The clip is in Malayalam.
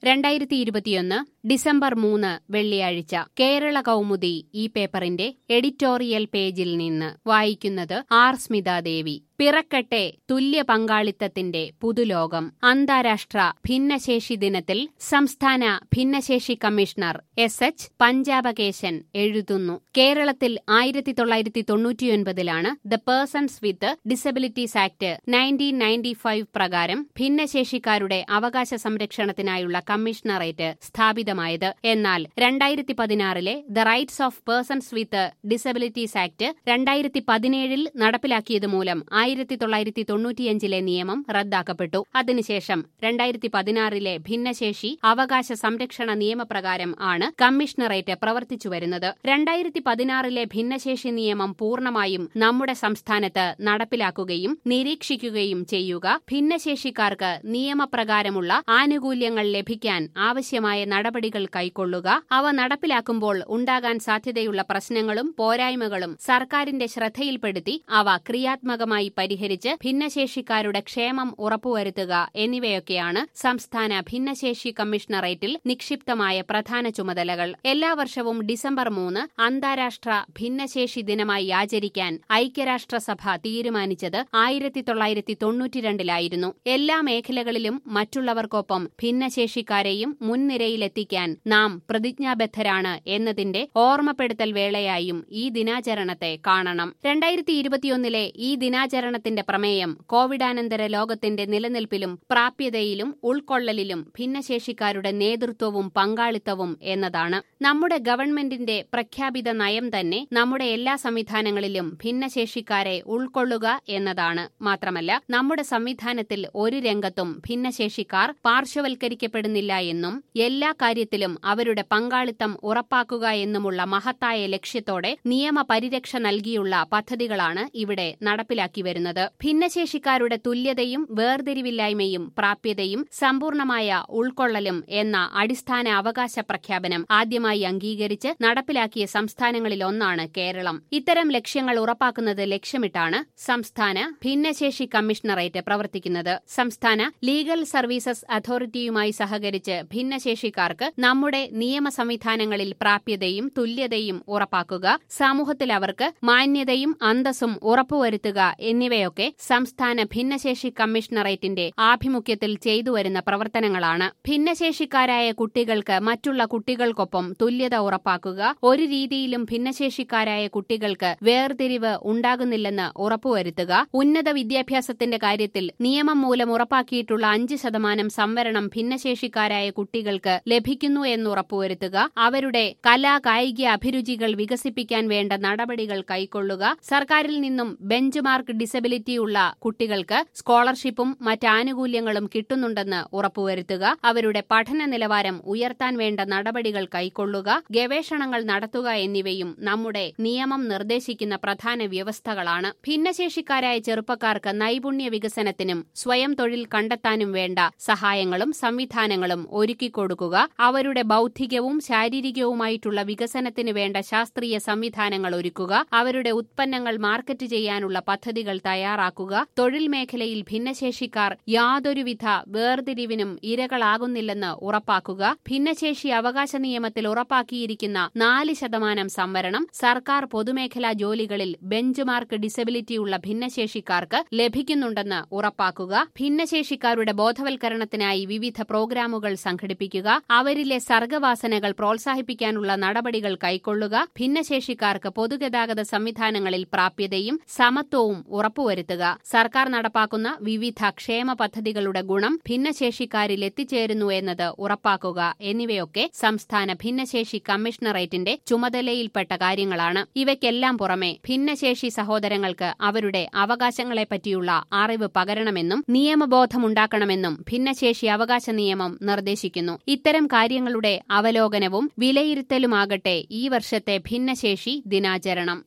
രണ്ടായിരത്തി ഇരുപത്തിയൊന്ന് ഡിസംബർ മൂന്ന് വെള്ളിയാഴ്ച കേരള കൗമുദി ഈ പേപ്പറിന്റെ എഡിറ്റോറിയൽ പേജിൽ നിന്ന് വായിക്കുന്നത് ആർ സ്മിതാദേവി പിറക്കട്ടെ തുല്യ പങ്കാളിത്തത്തിന്റെ പുതുലോകം അന്താരാഷ്ട്ര ഭിന്നശേഷി ദിനത്തിൽ സംസ്ഥാന ഭിന്നശേഷി കമ്മീഷണർ എസ് എച്ച് പഞ്ചാബകേശൻ എഴുതുന്നു കേരളത്തിൽ ആയിരത്തി തൊള്ളായിരത്തി തൊണ്ണൂറ്റിയൊൻപതിലാണ് the persons with disabilities act nineteen ninety five പ്രകാരം ഭിന്നശേഷിക്കാരുടെ അവകാശ സംരക്ഷണത്തിനായുള്ള കമ്മീഷണറേറ്റ് സ്ഥാപിതമായത് എന്നാൽ രണ്ടായിരത്തി പതിനാറിലെ the rights of persons with disabilities act രണ്ടായിരത്തി പതിനേഴിൽ നടപ്പിലാക്കിയത് മൂലം ആയിരത്തി തൊള്ളായിരത്തി തൊണ്ണൂറ്റിയഞ്ചിലെ നിയമം റദ്ദാക്കപ്പെട്ടു അതിനുശേഷം രണ്ടായിരത്തി പതിനാറിലെ ഭിന്നശേഷി അവകാശ സംരക്ഷണ നിയമപ്രകാരം ആണ് കമ്മീഷണറേറ്റ് പ്രവർത്തിച്ചുവരുന്നത് രണ്ടായിരത്തി പതിനാറിലെ ഭിന്നശേഷി നിയമം പൂർണ്ണമായും നമ്മുടെ സംസ്ഥാനത്ത് നടപ്പിലാക്കുകയും നിരീക്ഷിക്കുകയും ചെയ്യുക ഭിന്നശേഷിക്കാർക്ക് നിയമപ്രകാരമുള്ള ആനുകൂല്യങ്ങൾ ലഭിക്കാൻ ആവശ്യമായ നടപടികൾ കൈക്കൊള്ളുക അവ നടപ്പിലാക്കുമ്പോൾ ഉണ്ടാകാൻ സാധ്യതയുള്ള പ്രശ്നങ്ങളും പോരായ്മകളും സർക്കാരിന്റെ ശ്രദ്ധയിൽപ്പെടുത്തി അവ ക്രിയാത്മകമായി പരിഹരിച്ച് ഭിന്നശേഷിക്കാരുടെ ക്ഷേമം ഉറപ്പുവരുത്തുക എന്നിവയൊക്കെയാണ് സംസ്ഥാന ഭിന്നശേഷി കമ്മീഷണറേറ്റിൽ നിക്ഷിപ്തമായ പ്രധാന ചുമതലകൾ എല്ലാ വർഷവും ഡിസംബർ മൂന്ന് അന്താരാഷ്ട്ര ഭിന്നശേഷി ദിനമായി ആചരിക്കാൻ ഐക്യരാഷ്ട്രസഭ തീരുമാനിച്ചത് ആയിരത്തി തൊള്ളായിരത്തി തൊണ്ണൂറ്റിരണ്ടിലായിരുന്നു എല്ലാ മേഖലകളിലും മറ്റുള്ളവർക്കൊപ്പം ഭിന്നശേഷിക്കാരെയും മുൻനിരയിലെത്തിക്കാൻ നാം പ്രതിജ്ഞാബദ്ധരാണ് എന്നതിന്റെ ഓർമ്മപ്പെടുത്തൽ വേളയായും ഈ ദിനാചരണത്തെ കാണണം രണ്ടായിരത്തി ഇരുപത്തിയൊന്നിലെ ഈ ദിനാചരണത്തിന്റെ പ്രമേയം കോവിഡാനന്തര ലോകത്തിന്റെ നിലനിൽപ്പിലും പ്രാപ്യതയിലും ഉൾക്കൊള്ളലിലും ഭിന്നശേഷിക്കാരുടെ നേതൃത്വവും പങ്കാളിത്തവും എന്നതാണ് നമ്മുടെ ഗവൺമെന്റിന്റെ പ്രഖ്യാപിത നയം തന്നെ നമ്മുടെ എല്ലാ സംവിധാനങ്ങളിലും ഭിന്നശേഷിക്കാരെ ഉൾക്കൊള്ളുക എന്നതാണ് മാത്രമല്ല നമ്മുടെ സംവിധാനത്തിൽ ഒരു രംഗത്തും ഭിന്നശേഷിക്കാർ പാർശ്വവൽക്കരിക്കപ്പെടുന്നില്ല എന്നും എല്ലാ കാര്യത്തിലും അവരുടെ പങ്കാളിത്തം ഉറപ്പാക്കുക എന്നുമുള്ള മഹത്തായ ലക്ഷ്യത്തോടെ നിയമപരിരക്ഷ നൽകിയുള്ള പദ്ധതികളാണ് ഇവിടെ നടപ്പിലാക്കി വരുന്നത് ഭിന്നശേഷിക്കാരുടെ തുല്യതയും വേർതിരിവില്ലായ്മയും പ്രാപ്യതയും സമ്പൂർണമായ ഉൾക്കൊള്ളലും എന്ന അടിസ്ഥാന അവകാശ പ്രഖ്യാപനം ആദ്യമായി അംഗീകരിച്ച് നടപ്പിലാക്കിയ സംസ്ഥാനങ്ങളിലൊന്നാണ് കേരളം ഇത്തരം ലക്ഷ്യങ്ങൾ ഉറപ്പാക്കുന്നത് ലക്ഷ്യമിട്ടാണ് സംസ്ഥാന ഭിന്നശേഷി കമ്മീഷണറേറ്റ് പ്രവർത്തിക്കുന്നത് സംസ്ഥാന ലീഗൽ സർവീസസ് അതോറിറ്റിയുമായി സഹകരിച്ച് ഭിന്നശേഷിക്കാർക്ക് നമ്മുടെ നിയമ സംവിധാനങ്ങളിൽ പ്രാപ്യതയും തുല്യതയും ഉറപ്പാക്കുക സമൂഹത്തിൽ അവർക്ക് മാന്യതയും അന്തസ്സും ഉറപ്പുവരുത്തുക എന്നിവയൊക്കെ സംസ്ഥാന ഭിന്നശേഷി കമ്മീഷണറേറ്റിന്റെ ആഭിമുഖ്യത്തിൽ ചെയ്തുവരുന്ന പ്രവർത്തനങ്ങളാണ് ഭിന്നശേഷിക്കാരായ കുട്ടികൾക്ക് മറ്റുള്ള കുട്ടികൾക്കൊപ്പം തുല്യത ഉറപ്പാക്കുക ഒരു രീതിയിലും ഭിന്നശേഷിക്കാരായ കുട്ടികൾക്ക് വേർതിരിവ് ഉണ്ടാകുന്നില്ലെന്ന് ഉറപ്പുവരുത്തുക ഉന്നത വിദ്യാഭ്യാസത്തിന്റെ കാര്യത്തിൽ നിയമം മൂലം ഉറപ്പാക്കിയിട്ടുള്ള അഞ്ച് ശതമാനം സംവരണം ഭിന്നശേഷിക്കാരായ കുട്ടികൾക്ക് ലഭിക്കുന്നു എന്ന് ഉറപ്പുവരുത്തുക അവരുടെ കലാ കായിക അഭിരുചികൾ വികസിപ്പിക്കാൻ വേണ്ട നടപടികൾ കൈക്കൊള്ളുക സർക്കാരിൽ നിന്നും ബെഞ്ച് മാർക്ക് ഡിസബിലിറ്റി ഉള്ള കുട്ടികൾക്ക് സ്കോളർഷിപ്പും മറ്റ് ആനുകൂല്യങ്ങളും കിട്ടുന്നുണ്ടെന്ന് ഉറപ്പുവരുത്തുക അവരുടെ പഠന നിലവാരം ഉയർത്താൻ വേണ്ട നടപടികൾ കൈക്കൊള്ളുക ഗവേഷണങ്ങൾ നടത്തുക എന്നിവയും നമ്മുടെ നിയമം നിർദ്ദേശിക്കുന്ന പ്രധാന വ്യവസ്ഥകളാണ് ഭിന്നശേഷിക്കാരായ ചെറുപ്പക്കാർക്ക് നൈപുണ്യ വികസനത്തിനും സ്വയം തൊഴിൽ കണ്ടെത്താനും വേണ്ട സഹായങ്ങളും സംവിധാനങ്ങളും ഒരുക്കിക്കൊടുക്കുക അവരുടെ ബൗദ്ധികവും ശാരീരികവുമായിട്ടുള്ള വികസനത്തിന് വേണ്ട ശാസ്ത്രീയ സംവിധാനങ്ങൾ ഒരുക്കുക അവരുടെ ഉത്പന്നങ്ങൾ മാർക്കറ്റ് ചെയ്യാനുള്ള പദ്ധതികൾ തയ്യാറാക്കുക തൊഴിൽ മേഖലയിൽ ഭിന്നശേഷിക്കാർ യാതൊരുവിധ വേർതിരിവിനും ഇരകളാകുന്നില്ലെന്ന് ഉറപ്പാക്കുക ഭിന്നശേഷി അവകാശ നിയമത്തിൽ ഉറപ്പാക്കിയിരിക്കുന്ന നാല് ശതമാനം സംവരണം സർക്കാർ പൊതുമേഖലാ ജോലികളിൽ ബെഞ്ച് മാർക്ക് ഡിസബിലിറ്റി ഉള്ള ഭിന്നശേഷിക്കാർക്ക് ലഭിക്കുന്നുണ്ടെന്ന് ഉറപ്പാക്കുക ഭിന്നശേഷിക്കാരുടെ ബോധവൽക്കരണത്തിനായി വിവിധ പ്രോഗ്രാമുകൾ സംഘടിപ്പിക്കുക അവരിലെ സർഗവാസനകൾ പ്രോത്സാഹിപ്പിക്കാനുള്ള നടപടികൾ കൈക്കൊള്ളുക ഭിന്നശേഷിക്കാർക്ക് പൊതുഗതാഗത സംവിധാനങ്ങളിൽ പ്രാപ്യതയും സമത്വവും ഉറപ്പുവരുത്തുക സർക്കാർ നടപ്പാക്കുന്ന വിവിധ ക്ഷേമ പദ്ധതികളുടെ ഗുണം ഭിന്നശേഷിക്കാരിൽ എത്തിച്ചേരുന്നു എന്നത് ഉറപ്പാക്കുക എന്നിവയൊക്കെ സംസ്ഥാന ഭിന്നശേഷി കമ്മീഷണറേറ്റിന്റെ ചുമതലയിൽപ്പെട്ട കാര്യങ്ങളാണ് ഇവയ്ക്കെല്ലാം പുറമെ ഭിന്നശേഷി സഹോദരങ്ങൾക്ക് അവരുടെ അവകാശങ്ങളെപ്പറ്റിയുള്ള അറിവ് പകരണമെന്നും നിയമബോധമുണ്ടാക്കണമെന്നും ഭിന്നശേഷി അവകാശ നിയമം നിർദ്ദേശിക്കുന്നു ഇത്തരം കാര്യങ്ങളുടെ അവലോകനവും വിലയിരുത്തലുമാകട്ടെ ഈ വർഷത്തെ ഭിന്നശേഷി ദിനാചരണം